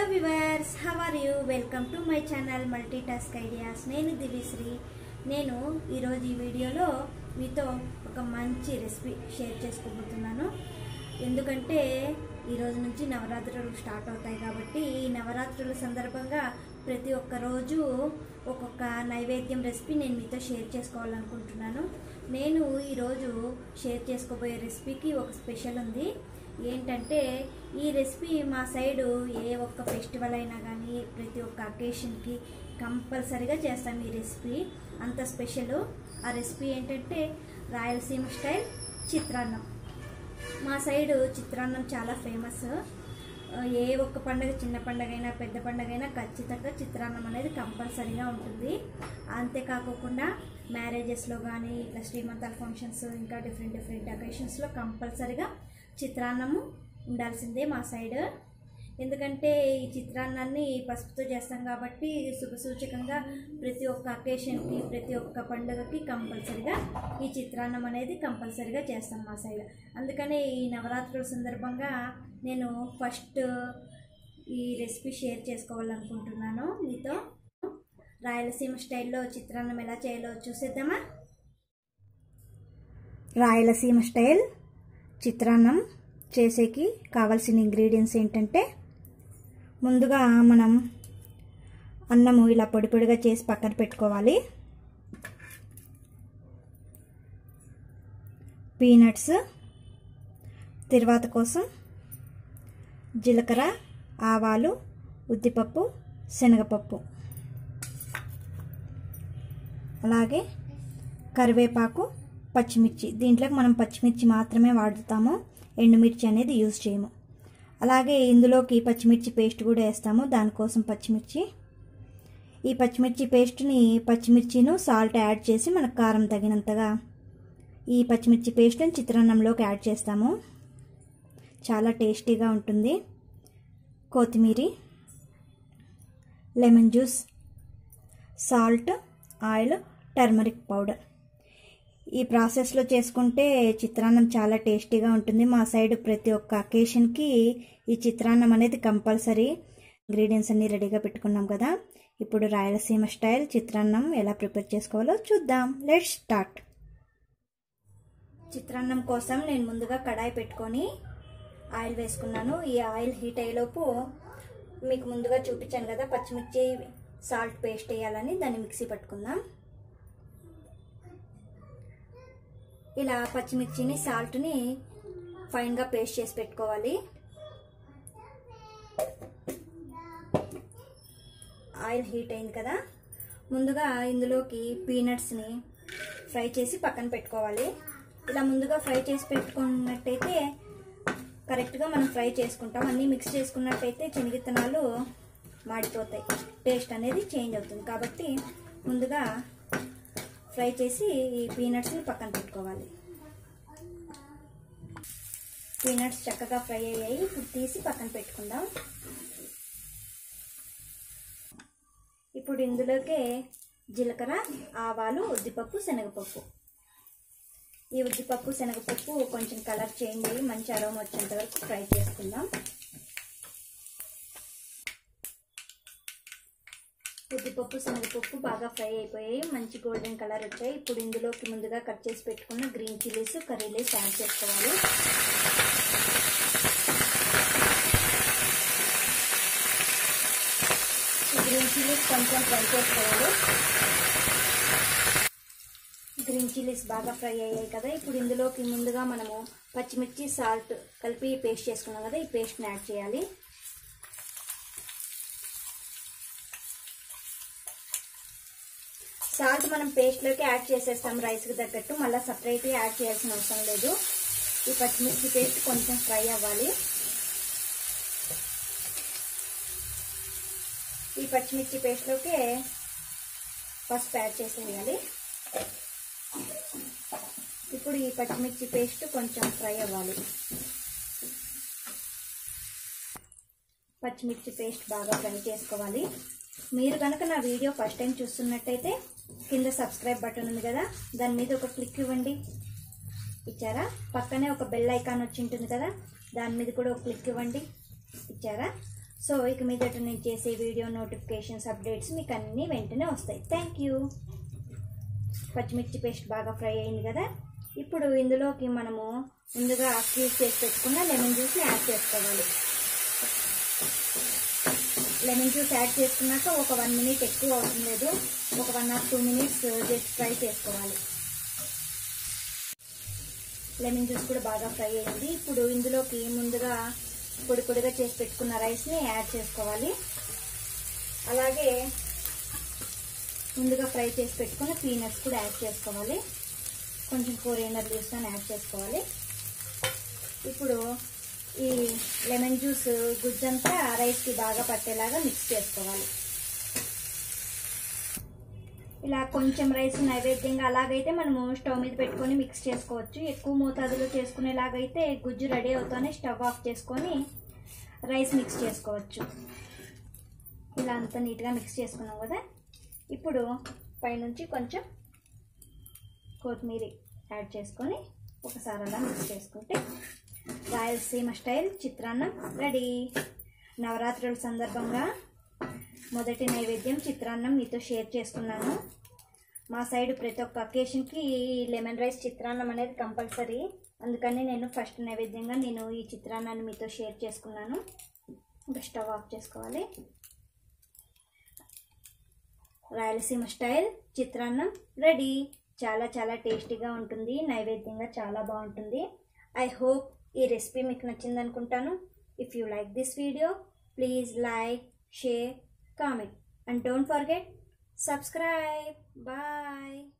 viewers how are you welcome to my channel multi task ideas నేను దివిశ్రీ నేను ఈరోజు ఈ వీడియోలో మీతో ఒక మంచి రెసిపీ షేర్ చేసుకోబోతున్నాను ఎందుకంటే ఈరోజు నుంచి నవరాత్రులు స్టార్ట్ అవుతాయి కాబట్టి ఈ నవరాత్రుల సందర్భంగా ప్రతి ఒక్క రోజు ఒక్కొక్క నైవేద్యం రెసిపీ నేను మీతో షేర్ చేసుకోవాలనుకుంటున్నాను నేను ఈరోజు షేర్ చేసుకోబోయే రెసిపీకి ఒక స్పెషల్ ఉంది ఏంటంటే ఈ రెసిపీ మా సైడు ఏ ఒక్క ఫెస్టివల్ అయినా కానీ ప్రతి ఒక్క అకేషన్కి కంపల్సరీగా చేస్తాం ఈ రెసిపీ అంత స్పెషల్ ఆ రెసిపీ ఏంటంటే రాయలసీమ స్టైల్ చిత్రాన్నం మా సైడు చిత్రాన్నం చాలా ఫేమస్ ఏ ఒక్క పండగ చిన్న పండగ అయినా పెద్ద పండగ అయినా ఖచ్చితంగా చిత్రాన్నం అనేది కంపల్సరీగా ఉంటుంది అంతేకాకుండా మ్యారేజెస్లో కానీ ఇట్లా శ్రీమంతాల ఫంక్షన్స్ ఇంకా డిఫరెంట్ డిఫరెంట్ అకేషన్స్లో కంపల్సరీగా చిత్రాన్నము ఉండాల్సిందే మా సైడ్ ఎందుకంటే ఈ చిత్రాన్నాన్ని పసుపుతో చేస్తాం కాబట్టి శుభ సూచకంగా ప్రతి ఒక్క అకేషన్కి ప్రతి ఒక్క పండుగకి కంపల్సరిగా ఈ చిత్రాన్నం అనేది కంపల్సరిగా చేస్తాం మా సైడ్ అందుకనే ఈ నవరాత్రుల సందర్భంగా నేను ఫస్ట్ ఈ రెసిపీ షేర్ చేసుకోవాలనుకుంటున్నాను మీతో రాయలసీమ స్టైల్లో చిత్రాన్నం ఎలా చేయాలో చూసేద్దామా రాయలసీమ స్టైల్ చిత్రాన్నం చేసేకి కావాల్సిన ఇంగ్రీడియంట్స్ ఏంటంటే ముందుగా మనం అన్నము ఇలా పొడి పొడిగా చేసి పక్కన పెట్టుకోవాలి పీనట్స్ తిరువాత కోసం జీలకర్ర ఆవాలు ఉద్దిపప్పు శనగపప్పు అలాగే కరివేపాకు పచ్చిమిర్చి దీంట్లోకి మనం పచ్చిమిర్చి మాత్రమే వాడుతాము ఎండుమిర్చి అనేది యూజ్ చేయము అలాగే ఇందులోకి పచ్చిమిర్చి పేస్ట్ కూడా వేస్తాము దానికోసం పచ్చిమిర్చి ఈ పచ్చిమిర్చి పేస్ట్ని పచ్చిమిర్చిను సాల్ట్ యాడ్ చేసి మనకు కారం తగినంతగా ఈ పచ్చిమిర్చి పేస్ట్ని చిత్రాన్నంలోకి యాడ్ చేస్తాము చాలా టేస్టీగా ఉంటుంది కొత్తిమీర lemon juice salt oil turmeric powder ఈ ప్రాసెస్లో చేసుకుంటే చిత్రాన్నం చాలా టేస్టీగా ఉంటుంది మా సైడ్ ప్రతి ఒక్క అకేషన్కి ఈ చిత్రాన్నం అనేది కంపల్సరీ ఇంగ్రీడియంట్స్ అన్ని రెడీగా పెట్టుకున్నాం కదా ఇప్పుడు రాయలసీమ స్టైల్ చిత్రాన్నం ఎలా ప్రిపేర్ చేసుకోవాలో చూద్దాం లెట్ స్టార్ట్ చిత్రాన్నం కోసం నేను ముందుగా కడాయి పెట్టుకొని ఆయిల్ వేసుకున్నాను ఈ ఆయిల్ హీట్ అయ్యేలోపు మీకు ముందుగా చూపించాను కదా పచ్చిమిర్చి సాల్ట్ పేస్ట్ వేయాలని దాన్ని మిక్సీ పట్టుకుందాం ఇలా పచ్చిమిర్చిని సాల్ట్ని ఫైన్గా పేస్ట్ చేసి పెట్టుకోవాలి ఆయిల్ హీట్ అయింది కదా ముందుగా ఇందులోకి పీనట్స్ని ఫ్రై చేసి పక్కన పెట్టుకోవాలి ఇలా ముందుగా ఫ్రై చేసి పెట్టుకున్నట్టయితే కరెక్ట్గా మనం ఫ్రై చేసుకుంటాం అన్నీ మిక్స్ చేసుకున్నట్టయితే శనగిత్తనాలు మాడిపోతాయి టేస్ట్ అనేది చేంజ్ అవుతుంది కాబట్టి ముందుగా ఫ్రై చేసి ఈ పీనట్స్ని పక్కన పెట్టుకోవాలి పీనట్స్ చక్కగా ఫ్రై అయ్యాయి ఇప్పుడు తీసి పక్కన పెట్టుకుందాం ఇప్పుడు ఇందులోకే జీలకర్ర ఆవాలు ఉద్దిపప్పు శనగపప్పు ఈ ఉద్దిపప్పు శనగపప్పు కొంచెం కలర్ చేంజ్ అయ్యి మంచి అరోమ వచ్చేంత వరకు ఫ్రై చేసుకుందాం ఉద్దిపప్పు శనగపప్పు బాగా ఫ్రై అయిపోయాయి మంచి గోల్డెన్ కలర్ వచ్చాయి ఇప్పుడు ఇందులోకి ముందుగా కట్ చేసి పెట్టుకున్న green chillies curry leaves add చేసుకోవాలి గ్రీన్ చిల్లీస్ కొంచెం ఫ్రై చేసుకోవాలి గ్రీన్ చిల్లీస్ బాగా ఫ్రై అయ్యాయి కదా ఇప్పుడు ఇందులోకి ముందుగా మనము పచ్చిమిర్చి సాల్ట్ కలిపి పేస్ట్ చేసుకున్నాం కదా ఈ పేస్ట్ని యాడ్ చేయాలి సాల్ట్ మనం పేస్ట్లోకి యాడ్ చేసేస్తాం రైస్కి తగ్గట్టు మళ్ళీ సపరేట్గా యాడ్ చేయాల్సిన అవసరం లేదు ఈ పచ్చిమిర్చి పేస్ట్ కొంచెం ఫ్రై అవ్వాలి ఈ పచ్చిమిర్చి పేస్ట్లోకి పసుపు యాడ్ చేసేయాలి ఇప్పుడు ఈ పచ్చిమిర్చి పేస్ట్ కొంచెం ఫ్రై అవ్వాలి పచ్చిమిర్చి పేస్ట్ బాగా ఫ్రై చేసుకోవాలి మీరు కనుక నా వీడియో ఫస్ట్ టైం చూస్తున్నట్టయితే కింద సబ్స్క్రైబ్ బటన్ ఉంది కదా దాని మీద ఒక క్లిక్ ఇవ్వండి ఇచ్చారా పక్కనే ఒక బెల్ ఐకాన్ వచ్చి ఉంటుంది కదా దాని మీద కూడా ఒక క్లిక్ ఇవ్వండి ఇచ్చారా సో ఇక మీదట నేను చేసే వీడియో నోటిఫికేషన్స్ అప్డేట్స్ మీకు అన్నీ వెంటనే వస్తాయి థ్యాంక్ యూ పచ్చిమిర్చి పేస్ట్ బాగా ఫ్రై అయింది కదా ఇప్పుడు ఇందులోకి మనము ముందుగా క్యూబ్ చేసి పెట్టుకున్న లెమన్ జ్యూస్ని యాడ్ చేసుకోవాలి లెమన్ జ్యూస్ యాడ్ చేసుకున్నాక ఒక వన్ మినిట్ ఎక్కువ అవసరం లేదు ఒక one or two minutes just fry చేసుకోవాలి లెమన్ జ్యూస్ కూడా బాగా ఫ్రై అయింది ఇప్పుడు ఇందులోకి ముందుగా పొడి పొడిగా చేసి పెట్టుకున్న రైస్ని యాడ్ చేసుకోవాలి అలాగే ముందుగా ఫ్రై చేసి పెట్టుకున్న పీనట్స్ కూడా యాడ్ చేసుకోవాలి కొంచెం కోరియండర్ లీవ్స్ యాడ్ చేసుకోవాలి ఇప్పుడు ఈ లెమన్ జ్యూస్ గుజ్జంతా రైస్కి బాగా పట్టేలాగా మిక్స్ చేసుకోవాలి ఇలా కొంచెం రైస్ నైవేద్యంగా అలాగైతే మనము స్టవ్ మీద పెట్టుకొని మిక్స్ చేసుకోవచ్చు ఎక్కువ మోతాదులో చేసుకునేలాగైతే గుజ్జు రెడీ అవుతానే స్టవ్ ఆఫ్ చేసుకొని రైస్ మిక్స్ చేసుకోవచ్చు ఇలా అంతా నీట్గా మిక్స్ చేసుకున్నాం కదా ఇప్పుడు పైనుంచి కొంచెం కొత్తిమీర యాడ్ చేసుకొని ఒకసారి అలా మిక్స్ చేసుకుంటే రాయలసీమ స్టైల్ చిత్రాన్నం రెడీ నవరాత్రుల సందర్భంగా మొదటి నైవేద్యం చిత్రాన్నం మీతో షేర్ చేసుకున్నాను మా సైడ్ ప్రతి ఒక్క అకేషన్కి లెమన్ రైస్ చిత్రాన్నం అనేది కంపల్సరీ అందుకని నేను ఫస్ట్ నైవేద్యంగా నేను ఈ చిత్రాన్నాన్ని మీతో షేర్ చేసుకున్నాను ఇంకా స్టవ్ ఆఫ్ చేసుకోవాలి రాయలసీమ స్టైల్ చిత్రాన్నం రెడీ చాలా చాలా టేస్టీగా ఉంటుంది నైవేద్యంగా చాలా బాగుంటుంది ఐ హోప్ ఈ రెసిపీ మీకు నచ్చింది అనుకుంటాను if you like this video please like share comment and don't forget subscribe bye